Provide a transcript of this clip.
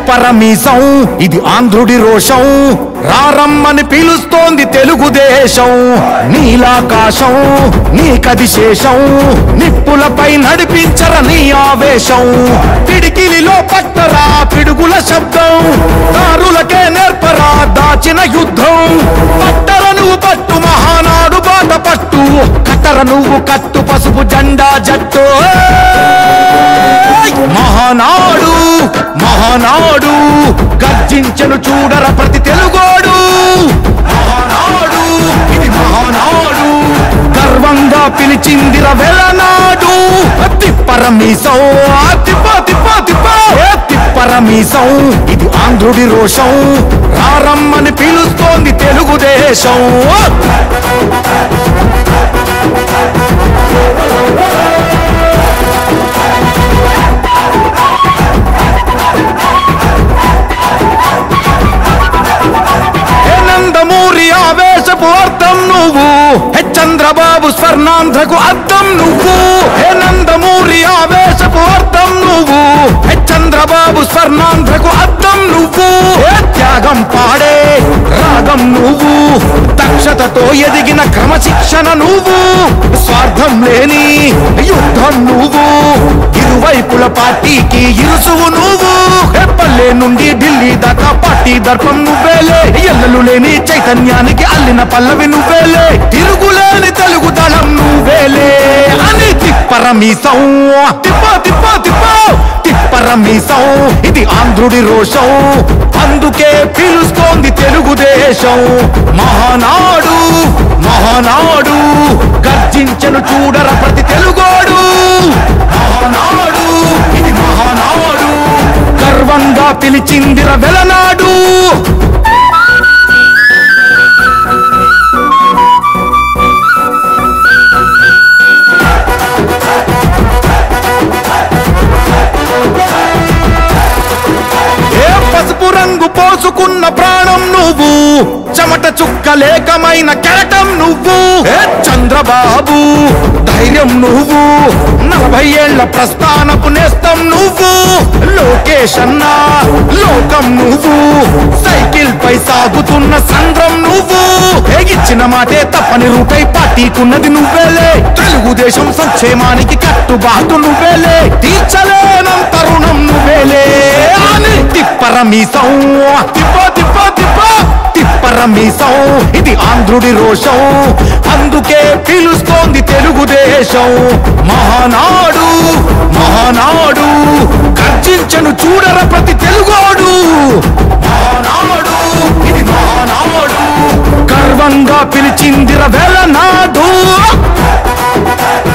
తిప్పరమీసం ఇది ఆంధ్రుడి రోషం రారమ్మని పిలుస్తోంది తెలుగుదేశం నీలాకాశం నీకది శేషం నిప్పులపై నడిపించర నీ ఆవేశం పిడికిలిలో పట్టరా పిడుగుల శబ్దం దారులకే నేర్పరా దాచిన యుద్ధం పట్టర నువ్వు పట్టు మహానాడు బాట పట్టు కట్టర నువ్వు కట్టు పసుపు జెండా జట్టు ఏయ్! మహానాడు మహానాడు గర్జించను చూడర ప్రతి తెలుగోడు మహానాడు ఇది మహానాడు గర్వంగా పిలిచిందిర వెలనాడు తిప్పరమీసం తిప్ప తిప్ప తిప్ప ఏ తిప్పరమీసం ఇది ఆంధ్రుడి రోషం రారమ్మని పిలుస్తోంది తెలుగుదేశం హే నందమూరి ఆవేశపు అర్థం నువ్వు హే చంద్రబాబు స్వర్ణాంధ్రకు అర్థం నువ్వు హే నందమూరి ఆవేశపు అర్థం నువ్వు హే చంద్రబాబు స్వర్ణాంధ్రకు అర్థం నువ్వు హే త్యాగం పాడే రాగం నువ్వు దక్షతతో ఎదిగిన క్రమశిక్షణ నువ్వు స్వార్థం లేని యుద్ధం నువ్వు ఇరువైపుల పార్టీకి ఇరుసువు నువ్వు హే పల్లె నుండి ఢిల్లీ దాకా పార్టీ దర్పం నువ్వేలే ఎల్లలు లేని చైతన్యానికి అల్లిన పల్లవి నువ్వేలే తిరుగులేని తెలుగు దళం నువ్వేలే అని తిప్పరమీసం తిప్ప తిప్ప తిప్ప తిప్పరమీసం ఇది ఆంధ్రుడి రోషం అందుకే పిలుస్తోంది తెలుగుదేశం మహానాడు మహానాడు గర్జించను చూడర ప్రతి తెలుగోడు మహానాడు ఇది మహానాడు గర్వంగా పిలిచిందిర వెలనాడు ఏ పసుపు రంగు పోసుకున్న ప్రాణం నువ్వు చెమట చుక్క లేకమైన కెరటం నువ్వు ఏ చంద్రబాబు ధైర్యం నువ్వు నలభై ఏళ్ల ప్రస్థానపు నేస్తం నువ్వు లోకేష్ అన్నా లోకం నువ్వు సైకిల్ పై సాగుతున్న సంద్రం నువ్వు ఇచ్చిన మాటే తప్పని రూపై పార్టీకున్నది నువ్వేలే తెలుగుదేశం సంక్షేమానికి కట్టుబాటు నువ్వేలే తీర్చలేనంత రుణం నువ్వేలే అని తిప్పరమీసం తిప్ప తిప్ప తిప్ప తిప్పరమీసం ఇది ఆంధ్రుడి రోషం అందుకే పిలుస్తోంది తెలుగుదేశం మహానాడు మహానాడు గర్జించను చూడర ప్రతి తెలుగోడు మహానాడు ఇది మహానాడు గర్వంగా పిలిచిందిర వెలనాడు